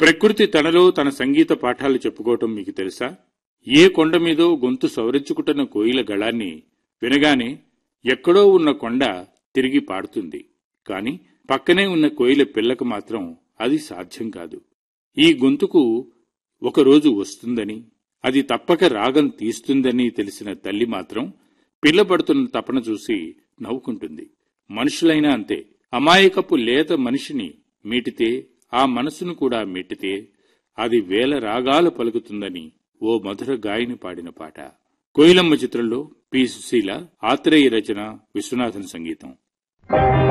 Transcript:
ప్రకృతి తనలో తన సంగీత పాఠాలు చెప్పుకోవటం మీకు తెలుసా ఏ కొండ మీదో గొంతు సవరించుకుంటున్న కోయిల గళాన్ని వినగానే ఎక్కడో ఉన్న కొండ తిరిగి పాడుతుంది కాని పక్కనే ఉన్న కోయిల పిల్లకు మాత్రం అది సాధ్యం కాదు ఈ గొంతుకు ఒకరోజు వస్తుందని అది తప్పక రాగం తీస్తుందని తెలిసిన తల్లి మాత్రం పిల్లపడుతున్న తపన చూసి నవ్వుకుంటుంది మనుషులైనా అంతే అమాయకపు లేత మనిషిని మీటితే ఆ మనసును కూడా మీటితే అది వేల రాగాలు పలుకుతుందని ఓ మధుర గాయని పాడిన పాట కోయిలమ్మ చిత్రంలో పి సుశీల ఆత్రేయ రచన విశ్వనాథన్ సంగీతం